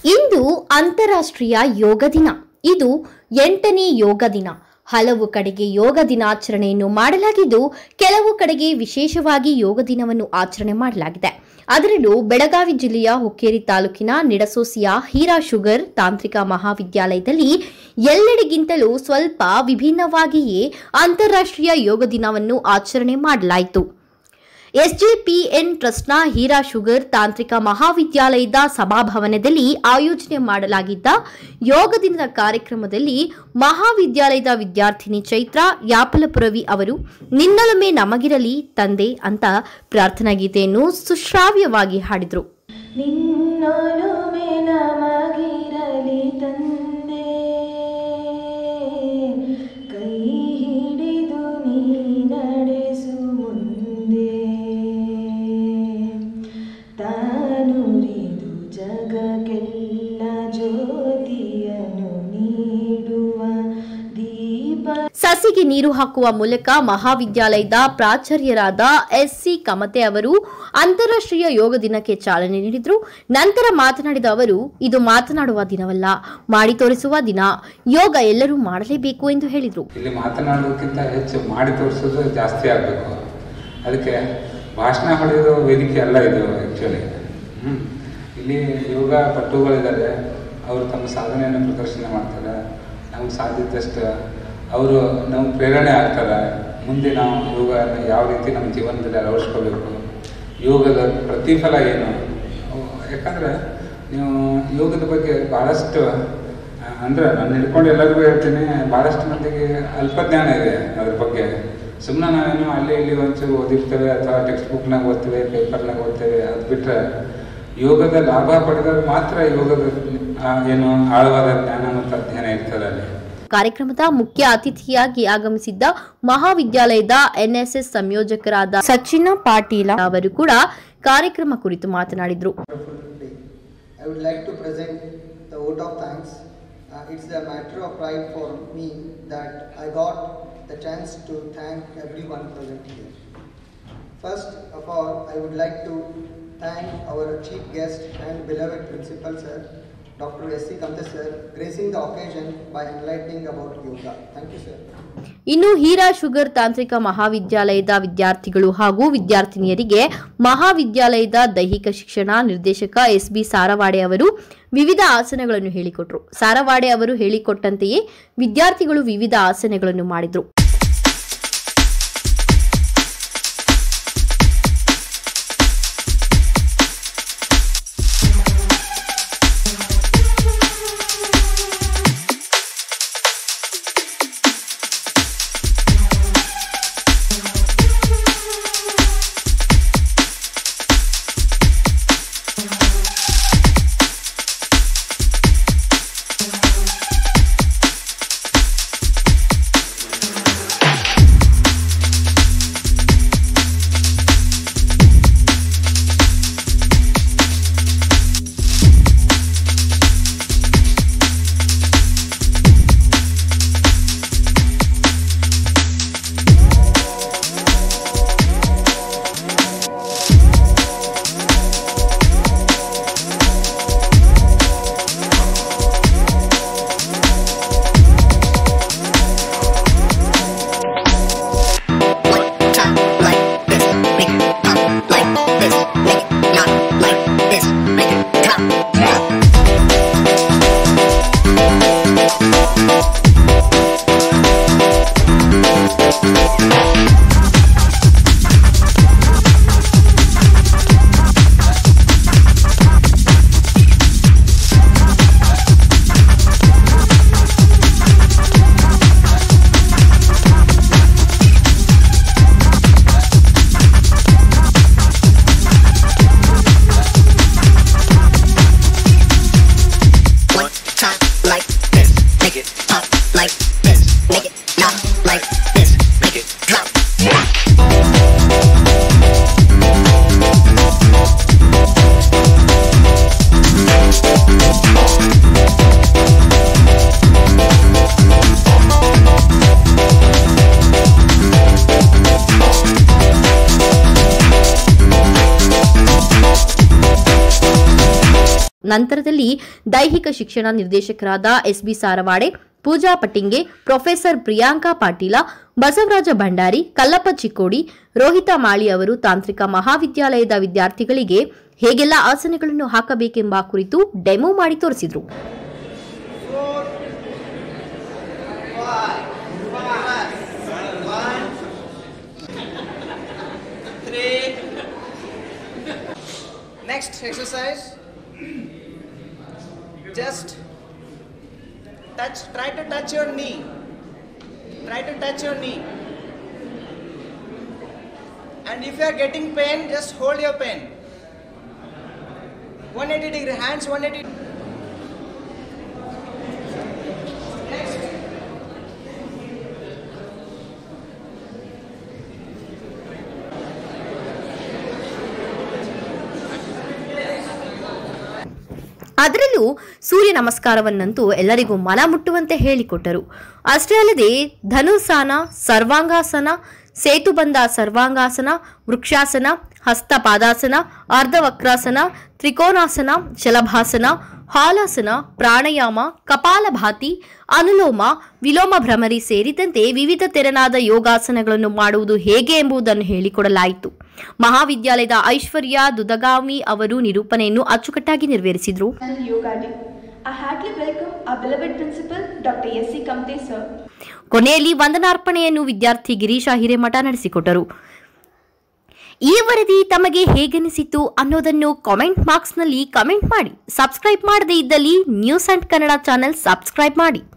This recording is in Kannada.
ಇಂದು ಅಂತಾರಾಷ್ಟ್ರೀಯ ಯೋಗ ದಿನ ಇದು ಎಂಟನೇ ಯೋಗ ದಿನ ಹಲವು ಕಡೆಗೆ ಯೋಗ ದಿನಾಚರಣೆಯನ್ನು ಮಾಡಲಾಗಿದ್ದು ಕೆಲವು ಕಡೆಗೆ ವಿಶೇಷವಾಗಿ ಯೋಗ ದಿನವನ್ನು ಆಚರಣೆ ಮಾಡಲಾಗಿದೆ ಅದರಲ್ಲೂ ಬೆಳಗಾವಿ ಜಿಲ್ಲೆಯ ಹುಕ್ಕೇರಿ ತಾಲೂಕಿನ ನಿಡಸೋಸಿಯ ಹೀರಾ ಶುಗರ್ ತಾಂತ್ರಿಕ ಮಹಾವಿದ್ಯಾಲಯದಲ್ಲಿ ಎಲ್ಲೆಡೆಗಿಂತಲೂ ಸ್ವಲ್ಪ ವಿಭಿನ್ನವಾಗಿಯೇ ಅಂತಾರಾಷ್ಟ್ರೀಯ ಯೋಗ ದಿನವನ್ನು ಆಚರಣೆ ಮಾಡಲಾಯಿತು ಎಸ್ಜೆಪಿಎನ್ ಟ್ರಸ್ಟ್ನ ಹೀರಾ ಶುಗರ್ ತಾಂತ್ರಿಕ ಮಹಾವಿದ್ಯಾಲಯದ ಸಭಾಭವನದಲ್ಲಿ ಆಯೋಜನೆ ಮಾಡಲಾಗಿದ್ದ ಯೋಗ ದಿನದ ಕಾರ್ಯಕ್ರಮದಲ್ಲಿ ಮಹಾವಿದ್ಯಾಲಯದ ವಿದ್ಯಾರ್ಥಿನಿ ಚೈತ್ರ ಯಾಪಲಪುರವಿ ಅವರು ನಿನ್ನೊಲಮೆ ನಮಗಿರಲಿ ತಂದೆ ಅಂತ ಪ್ರಾರ್ಥನಾ ಗೀತೆಯನ್ನು ಸುಶ್ರಾವ್ಯವಾಗಿ ಹಾಡಿದರು ನಿನ್ನೊಲುಮೆ ನಮಗಿರಲಿ ತಂದೆ ಕೈ ಹಿಡಿದು ನೀ ನಡೆಸು ಮುಂದೆ ತಾನುರಿದು ಜಗಕ್ಕೆಲ್ಲ ಜ್ಯೋತಿಯನ್ನು ನೀಡುವ ದೀಪ ಸಸಿಗೆ ನೀರು ಹಾಕುವ ಮೂಲಕ ಮಹಾವಿದ್ಯಾಲಯದ ಪ್ರಾಚಾರ್ಯರಾದ ಎಸ್ಸಿ ಕಮತೆ ಅವರು ಅಂತಾರಾಷ್ಟ್ರೀಯ ಯೋಗ ದಿನಕ್ಕೆ ಚಾಲನೆ ನೀಡಿದರು ನಂತರ ಮಾತನಾಡಿದ ಅವರು ಇದು ಮಾತನಾಡುವ ದಿನವಲ್ಲ ಮಾಡಿ ತೋರಿಸುವ ದಿನ ಯೋಗ ಎಲ್ಲರೂ ಮಾಡಲೇಬೇಕು ಎಂದು ಹೇಳಿದರು ಇಲ್ಲಿ ಮಾತನಾಡೋದಕ್ಕಿಂತ ಹೆಚ್ಚು ಮಾಡಿ ತೋರಿಸೋದು ಜಾಸ್ತಿ ಆಗಬೇಕು ಅದಕ್ಕೆ ಭಾಷಣ ಹೊಡೆಯೋದು ವೇದಿಕೆ ಅಲ್ಲ ಇದು ಆ್ಯಕ್ಚುಲಿ ಇಲ್ಲಿ ಯೋಗ ಪಟುಗಳಿದ್ದಾರೆ ಅವರು ತಮ್ಮ ಸಾಧನೆಯನ್ನು ಪ್ರದರ್ಶನ ಮಾಡ್ತಾರೆ ನಮ್ಗೆ ಸಾಧ್ಯದಷ್ಟು ಅವರು ನಮ್ಗೆ ಪ್ರೇರಣೆ ಆಗ್ತಾರೆ ಮುಂದೆ ನಾವು ಯೋಗನ ಯಾವ ರೀತಿ ನಮ್ಮ ಜೀವನದಲ್ಲಿ ಅಳವಡಿಸ್ಕೋಬೇಕು ಯೋಗದ ಪ್ರತಿಫಲ ಏನು ಯಾಕಂದರೆ ನೀವು ಯೋಗದ ಬಗ್ಗೆ ಭಾಳಷ್ಟು ಅಂದ್ರೆ ನಾನು ಹಿಡ್ಕೊಂಡು ಎಲ್ಲರಿಗೂ ಹೇಳ್ತೀನಿ ಭಾಳಷ್ಟು ಮಂದಿಗೆ ಅಲ್ಪ ಜ್ಞಾನ ಇದೆ ಅದ್ರ ಬಗ್ಗೆ ಸುಮ್ಮನೆ ನಾವೇನು ಅಲ್ಲಿ ಇಲ್ಲಿ ಒಂಚೂರು ಓದಿರ್ತೇವೆ ಅಥವಾ ಟೆಕ್ಸ್ಟ್ ಬುಕ್ನಾಗ ಓದ್ತೇವೆ ಪೇಪರ್ನಾಗ ಓದ್ತೇವೆ ಅದು ಬಿಟ್ಟರೆ ಯೋಗದ ಲಾಭ ಪಡೆದವ್ರು ಮಾತ್ರ ಯೋಗದ ಆ, ಏನು ಆಳವಾದ ಜ್ಞಾನ ಮತ್ತು ಅಧ್ಯಯನ ಇರ್ತದೆ ಅಲ್ಲಿ ಕಾರ್ಯಕ್ರಮದ ಮುಖ್ಯ ಅತಿಥಿಯಾಗಿ ಆಗಮಿಸಿದ್ದ ಮಹಾವಿದ್ಯಾಲಯದ ಎನ್ಎಸ್ಎಸ್ ಸಂಯೋಜಕರಾದ ಸಚಿನ ಪಾಟೀಲ ಅವರು ಕೂಡ ಕಾರ್ಯಕ್ರಮ ಕುರಿತು ಮಾತನಾಡಿದರು wonderful day. I would like to present the vote of thanks. Uh, it's a matter of pride for me that I got the chance to thank everyone present here. First of all, I would like to thank our chief guest and beloved principal sir, Dr. S.C. Kamte sir, gracing the occasion by enlightening about yoga. Thank you sir. ಇನ್ನು ಹೀರಾ ಶುಗರ್ ತಾಂತ್ರಿಕ ಮಹಾವಿದ್ಯಾಲಯದ ವಿದ್ಯಾರ್ಥಿಗಳು ಹಾಗೂ ವಿದ್ಯಾರ್ಥಿನಿಯರಿಗೆ ಮಹಾವಿದ್ಯಾಲಯದ ದೈಹಿಕ ಶಿಕ್ಷಣ ನಿರ್ದೇಶಕ ಎಸ್ ಬಿ ಸಾರವಾಡೆ ಅವರು ವಿವಿಧ ಆಸನಗಳನ್ನು ಹೇಳಿಕೊಟ್ರು ಸಾರವಾಡೆ ಅವರು ಹೇಳಿಕೊಟ್ಟಂತೆಯೇ ವಿದ್ಯಾರ್ಥಿಗಳು ವಿವಿಧ ಆಸನಗಳನ್ನು ಮಾಡಿದ್ರು ನಂತರದಲ್ಲಿ ದೈಹಿಕ ಶಿಕ್ಷಣ ನಿರ್ದೇಶಕರಾದ ಎಸ್ಬಿ ಸಾರವಾಡೆ ಪೂಜಾ ಪಟ್ಟಿಂಗೆ ಪ್ರೊಫೆಸರ್ ಪ್ರಿಯಾಂಕಾ ಪಾಟೀಲ ಬಸವರಾಜ ಭಂಡಾರಿ ಕಲ್ಲಪ್ಪ ಚಿಕ್ಕೋಡಿ ರೋಹಿತ ಮಾಳಿ ಅವರು ತಾಂತ್ರಿಕ ಮಹಾವಿದ್ಯಾಲಯದ ವಿದ್ಯಾರ್ಥಿಗಳಿಗೆ ಹೇಗೆಲ್ಲ ಆಸನಗಳನ್ನು ಹಾಕಬೇಕೆಂಬ ಕುರಿತು ಡೆಮೋ ಮಾಡಿ ತೋರಿಸಿದರು three. Next exercise. Just touch, try to touch your knee. Try to touch your knee. And if you are getting pain, just hold your pain. 180 degree, hands 180. Next. ಅದರಲ್ಲೂ ಸೂರ್ಯ ನಮಸ್ಕಾರವನ್ನಂತೂ ಎಲ್ಲರಿಗೂ ಮನ ಮುಟ್ಟುವಂತೆ ಹೇಳಿಕೊಟ್ಟರು ಅಷ್ಟೇ ಅಲ್ಲದೆ ಧನುಸಾನ ಸರ್ವಾಂಗಾಸನ ಸೇತುಬಂಧ ಸರ್ವಾಂಗಾಸನ ವೃಕ್ಷಾಸನ ಹಸ್ತಪಾದಾಸನ ಅರ್ಧವಕ್ರಾಸನ ತ್ರಿಕೋನಾಸನ ಶಲಭಾಸನ ಹಾಲಾಸನ ಪ್ರಾಣಾಯಾಮ ಕಪಾಲಭಾತಿ ಅನುಲೋಮ ವಿಲೋಮ ಭ್ರಮರಿ ಸೇರಿದಂತೆ ವಿವಿಧ ತೆರನಾದ ಯೋಗಾಸನಗಳನ್ನು ಮಾಡುವುದು ಹೇಗೆ ಎಂಬುದನ್ನು ಹೇಳಿಕೊಡಲಾಯಿತು ಮಹಾವಿದ್ಯಾಲಯದ ಐಶ್ವರ್ಯ ದುದಗಾಮಿ ಅವರು ನಿರೂಪಣೆಯನ್ನು ಅಚ್ಚುಕಟ್ಟಾಗಿ ನೆರವೇರಿಸಿದರು National Yoga Day. I heartily welcome our beloved principal, Dr. S.C. Kamte sir. ಕೊನೆಯಲ್ಲಿ ವಂದನಾರ್ಪಣೆಯನ್ನು ವಿದ್ಯಾರ್ಥಿ ಗಿರೀಶ ಹಿರೇಮಠ ನಡೆಸಿಕೊಟ್ಟರು ಈ ವರದಿ ತಮಗೆ ಹೇಗನಿಸಿತು ಅನ್ನೋದನ್ನು ಕಾಮೆಂಟ್ ಬಾಕ್ಸ್ನಲ್ಲಿ ಕಮೆಂಟ್ ಮಾಡಿ ಸಬ್ಸ್ಕ್ರೈಬ್ ಮಾಡದೇ ಇದ್ದಲ್ಲಿ news and Kannada channel subscribe ಮಾಡಿ